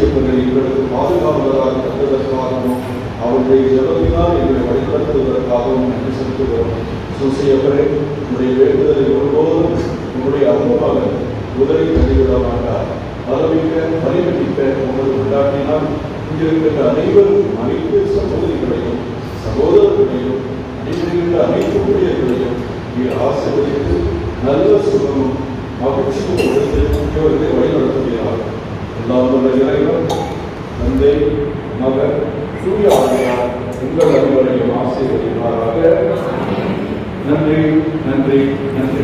சூசையப்பரை எங்களுக்கு பாதுகாவலராக தந்ததற்காகவும் அவருடைய ஜபத்தினால் எங்களை வழிநடத்துவதற்காகவும் நன்றி செலுத்துகிறோம் சூசையப்பரை உங்களுடைய வேண்டுதலை ஒருபோதும் உங்களுடைய அன்பமாக உதவி தள்ளிவிட மாட்டார் பலமிக்க பரிமதிக்க உமது விளையாட்டினால் இங்கிருக்கின்ற அனைவரும் அனைத்து சகோதரிகளையும் சகோதரர்களையும் அனைவருக்கின்ற அனைத்து ஊழியர்களையும் நீர் ஆசீர்வதித்து நல்ல சுகமும் மகிழ்ச்சியும் கொடுத்து இவர்களை வழிநடத்துகிறார் எல்லாம் வல்ல இறைவன் தந்தை மகன் சூரிய ஆணையார் உங்கள் அனைவரையும் ஆசீர்வதிப்பாராக நன்றி நன்றி நன்றி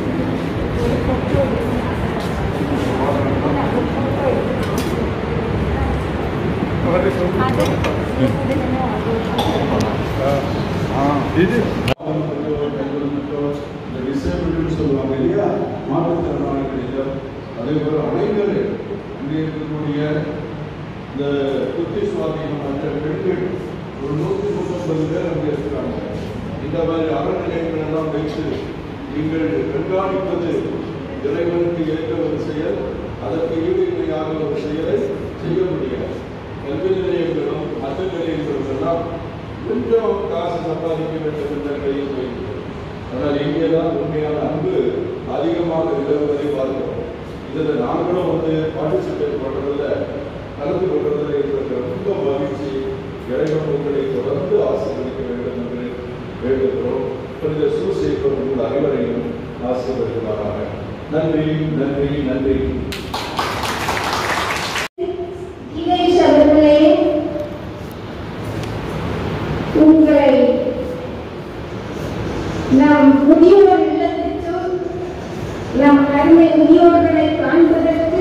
இந்த டிசேபிள்னு சொல்லுவாங்க இல்லையா மாற்றுத்திறனாளிகள் அதே போல அனைவரும் இங்கே இருக்கக்கூடிய இந்த புத்தி சுவாதீனமற்ற பெண்கள் ஒரு நூற்றி முப்பத்தொன்பது பேர் அங்கே இருக்கிறாங்க இந்த மாதிரி அறநிலையங்கள் எல்லாம் வைத்து நீங்கள் கண்காணிப்பது இறைவனுக்கு ஏற்ற ஒரு செயல் அதற்கு ஈடுமையாக ஒரு செயலை செய்ய முடியாது கல்வி நிலையங்களும் மற்ற நிலையங்களும் எல்லாம் கொஞ்சம் காசு சம்பாதிக்க வேண்டும் என்ற கையில் வைக்கிறது ஆனால் இங்கே தான் உண்மையான அன்பு அதிகமாக நிலவுவதை பார்க்கிறோம் இதில் நாங்களும் வந்து பார்ட்டிசிபேட் பண்ணுறதுல கலந்து கொள்வதில் இருக்கிற ரொம்ப மகிழ்ச்சி இறைவன் உங்களை தொடர்ந்து ஆசீர்வதிக்க வேண்டும் என்று வேண்டுகிறோம் புனித சூசேப்பர் உங்கள் அனைவரையும் ஆசீர்வதிப்பாராக நன்றி நன்றி நன்றி இலேஷ் அவர்களே உங்களை நம் முதியோர் இல்லத்திற்கு நம் அருமை முதியோர்களை காண்பதற்கு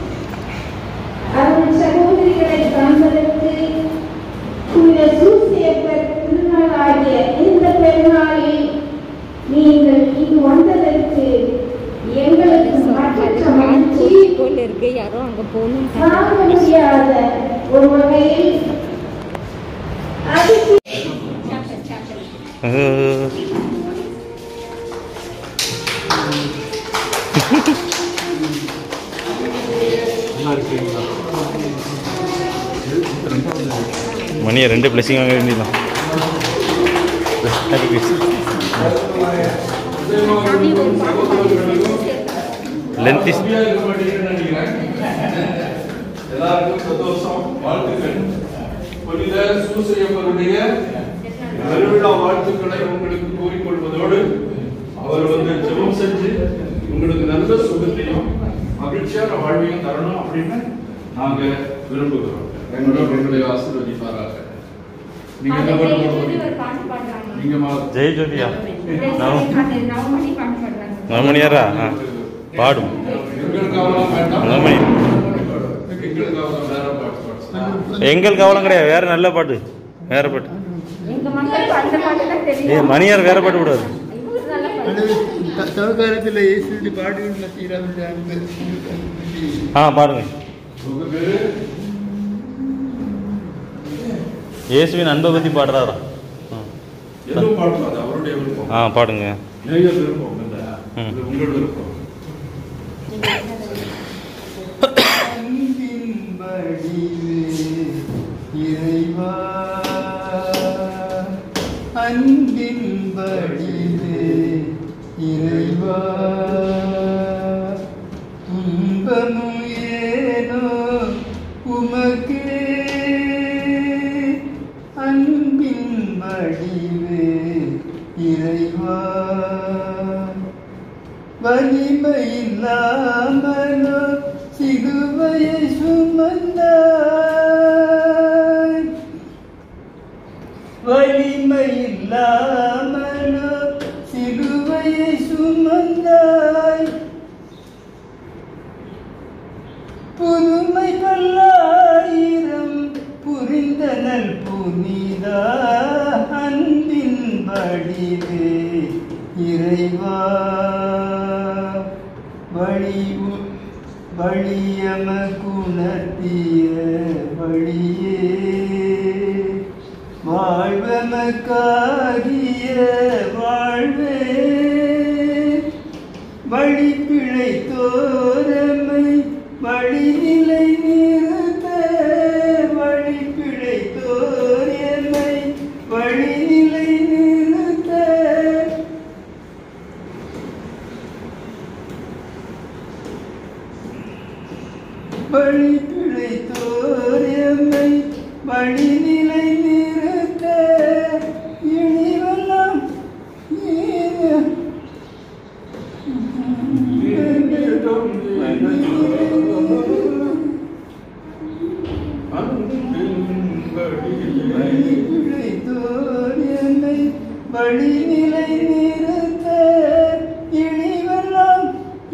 அருள் சகோதரிகளை காண்பதற்கு புனித சூசேப்பர் திருநாளாகிய இந்த பெருநாளில் நீங்கள் இங்கு வந்ததற்கு எங்களுக்கு மற்ற மகிழ்ச்சி போல இருக்கு யாரோ அங்க போகணும் தாங்க முடியாத ஒரு வகையில் அதிர்ச்சி மணியை ரெண்டு பிளஸிங் வாங்க வேண்டியதான் லென்த் இஸ் ஹாப்பியா இருக்க மாட்டீங்கன்னு நினைக்கிறேன். எல்லாருக்கும் சந்தோஷம் வாழ்த்துக்கள் புனித சூசையப்பருடைய பெருவிழா வாழ்த்துக்களை உங்களுக்கு கூறிக்கொள்வதோடு அவர் வந்து ஜெபம் செஞ்சு உங்களுக்கு நல்ல சுகத்தையும் மகிழ்ச்சியான வாழ்வையும் தரணும் அப்படின்னு நாங்க விரும்புகிறோம் எங்களோட உங்களை ஆசீர்வதிப்பாராக நீங்க என்ன பண்ண போறீங்க நீங்க மா- ஜெய் ஜோதியா நவமணி பாட்டு பாடுறாங்க நவமணியாரா ஆ பாடும் எங்களுக்காகலாம் வேண்டாம் நவமணி எங்களுக்காக வேற பாட்டு பாடு எங்களுக்கு அவ்வளோ கிடையாது வேற நல்ல பாட்டு வேற பாட்டு எங்க மக்களுக்கு அந்த பாட்டு தான் ஏ தெரியும் மணியார் வேற பாட்டு விடாது இவரு நல்ல பாட்டு சமகாலத்தில் இயேசுடைய பாடுகள் மத்தியில் ஆ பாடுங்க உங்க பேரு இயேசுவின் அன்பை பற்றி பாடுறாரா ஆ. எதுவும் பாடலாம் அது அவருடைய விருப்பம் ஆ பாடுங்க நிறைய விருப்பம் இல்ல ம். இது உங்கள் விருப்பம் இறைவா அன்பின் வடிவே இறைவா துன்பமும் ஏனோ உமக்கே அன்பின் வடிவே இறைவா வலிமையில்லாமலோ சிலுவையை சுமந்தாய் வலிமையில்லாமலோ சிலுவையை சுமந்தாய் புதுமை பல்லாயிரம் புரிந்தனல் புனிதா அன்பின் வடிவே இறைவா வழி வழியம குணர்த்திய வழியே வாழ்வமக்காகிய வாழ்வே வழி பிழை தோரமை வழிநிலை நிறுத்த வழி நிலை நிறுத்த இனிவெல்லாம் என்னை வழி நிலை நிறுத்த இனிவெல்லாம்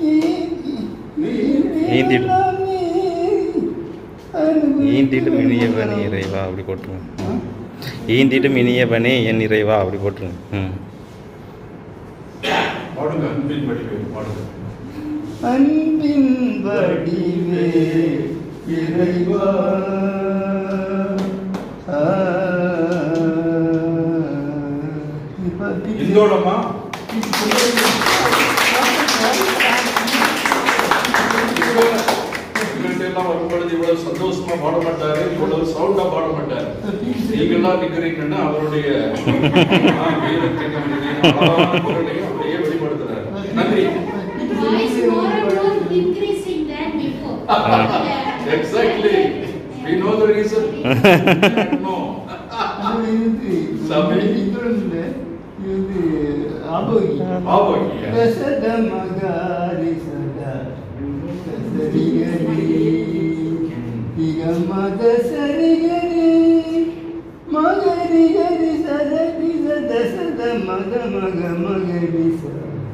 ஈந்திடும். ஈந்திட்டும் இனிய பணி இறைவா அப்படி போட்டுருங்க ஈந்திட்டும் இனிய பணி என் இறைவா அப்படி போட்டுருங்க ம் பாடுங்க அன்பின் வடிவே பாடுங்க அன்பின் வடிவே இறைவா ஆ. இப்ப இந்தோடமா இவர்கிட்ட எல்லாம் வரும்பொழுது இவ்வளவு சந்தோஷமா பாட மாட்டாரு இவ்வளவு சவுண்டா பாட மாட்டாரு நீங்கெல்லாம் நிக்கிறீங்கன்னா அவருடைய ஆ, வீரத்தை கவனிதையும் அழகான குரலையும் அப்படியே வெளிப்படுத்துறாரு நன்றி Voice more and more increasing than before. Exactly. We know the reason. no. இது சாமி. இது இது ஆபோகி ஆபோகியா. ரசத மகாரி சதா சரிகரி இக மத சரிகரி மகரி கரி சதரி சத சத மக மக மகரி ச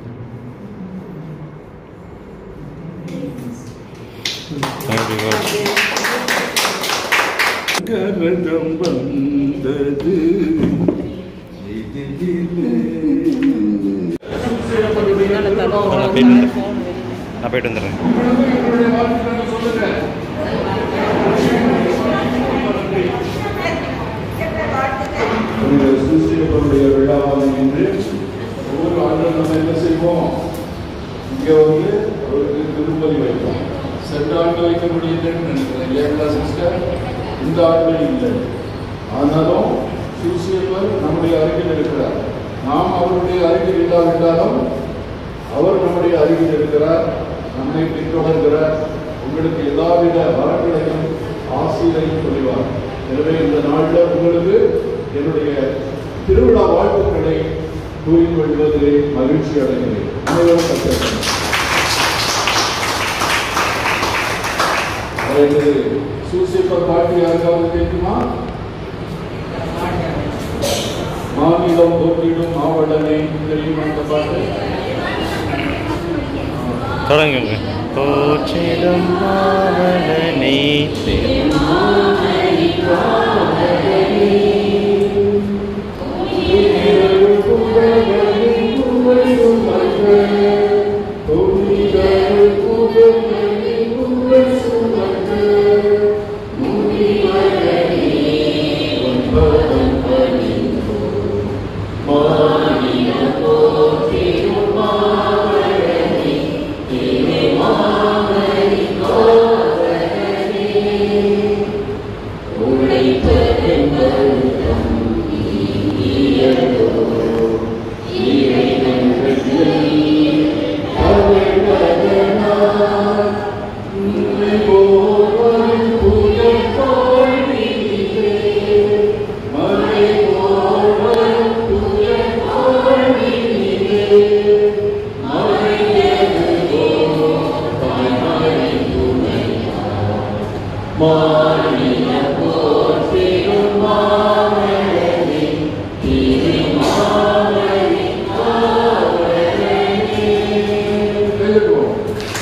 Very good. கரகம் வந்தது நான் போயிட்டு வந்துடுறேன் நான் போயிட்டு வந்துடுறேன் உங்களுடைய வாழ்த்துக்களை சொல்லுங்க. புனித சூசியப்பனுடைய விழாவாக இன்று ஒவ்வொரு ஆண்டும் நம்ம என்ன செய்வோம் இங்க வந்து அவருக்கு திருப்பதி வைப்போம் சென்ற ஆண்டு வைக்க முடியலன்னு நினைக்கிறேன் இல்லையா சிஸ்டர் இந்த ஆண்டு இல்லை ஆனாலும் சூசியப்பர் நம்முடைய அருகில் இருக்கிறார் நாம் அவருடைய அருகில் இல்லாவிட்டாலும் அவர் நம்முடைய அருகில் இருக்கிறார் நம்மை பின்தொடர்கிறார் உங்களுக்கு எல்லாவித வரங்களையும் ஆசீரையும் சொல்லுவார் எனவே இந்த நாளில் உங்களுக்கு என்னுடைய திருவிழா வாழ்த்துக்களை கூறிக்கொள்வதிலே மகிழ்ச்சி அடைகிறேன் அனைவரும் கற்றுக்கிறேன் அதாவது சூசியப்பர் பாட்டு யாருக்காவது தெரியுமா மாநிலம் போட்டியிடும் மாவட்டனை தெரியுமா அந்த பாட்டு தொடங்குங்க போச்சிடும் மாவலனே எழுதுவோம்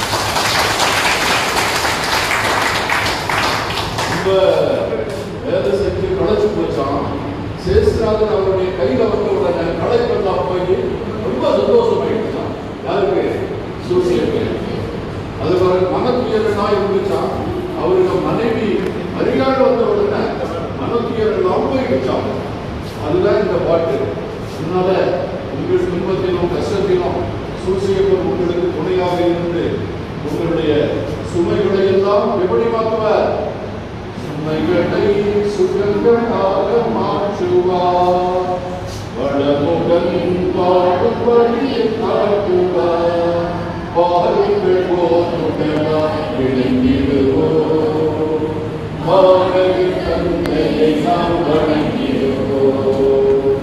ரொம்ப வேலை செஞ்சு களைச்சு போச்சான் சேஸ்திராதன் அவருடைய கையில வந்த உடனே களைப்பெல்லாம் போய் ரொம்ப சந்தோஷமாயிடுச்சான் யாருக்கு சூசியருக்கு அது ஒரு மனத்துயரனா இருந்துச்சான் அவருக்கு மனைவி அருகாடு வந்த உடனே மனத்துயரெல்லாம் போயிடுச்சான் அதுதான் இந்த பாட்டு அதனால உங்கள் துன்பத்திலும் கஷ்டத்திலும் சூசியப்பர் உங்களுக்கு துணையாக இருந்து உங்களுடைய சுமைகளை எல்லாம் எப்படி மாற்றுவார் சுமைகளை சுகங்களாக மாற்றுவார் வளமுடன் வாழும் வழியை காட்டுவார் பாருங்கள் போதுடனா விளங்கிடுவோம் வானக தந்தையை நாம் வணங்குகிறோம்.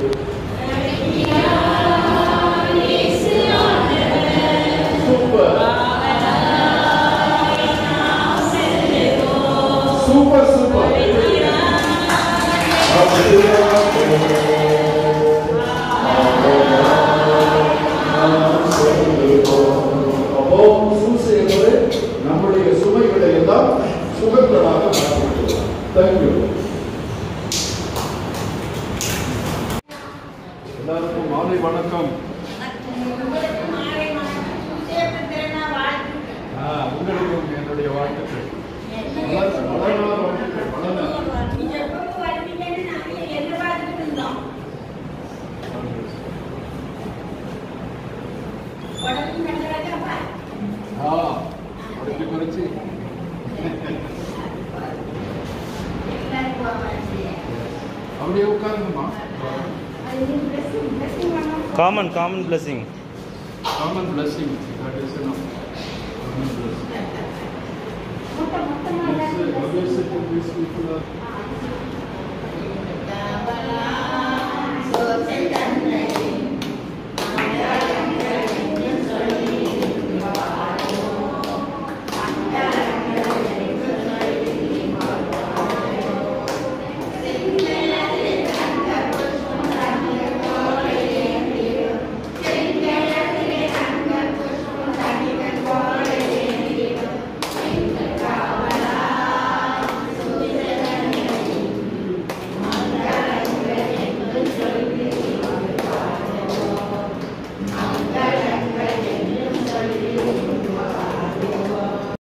சூப்பர் சூப்பர் சூப்பர் அப்போ சூசை என்பது நம்முடைய சுமைகளை எல்லாம் சுகங்களாக மாற்றிவிடுவோம் தேங்க்யூ எல்லாருக்கும் மாலை வணக்கம் ஆ, உங்களுக்கும் என்னுடைய வாழ்த்துக்கள் வளர- வளர வாழ்த்துக்கள் வளர ஆ குறைச்சு குறைச்சு அப்படியே உட்காருங்கம்மா common common blessing common blessing that is enough common blessing Yes, obviously, we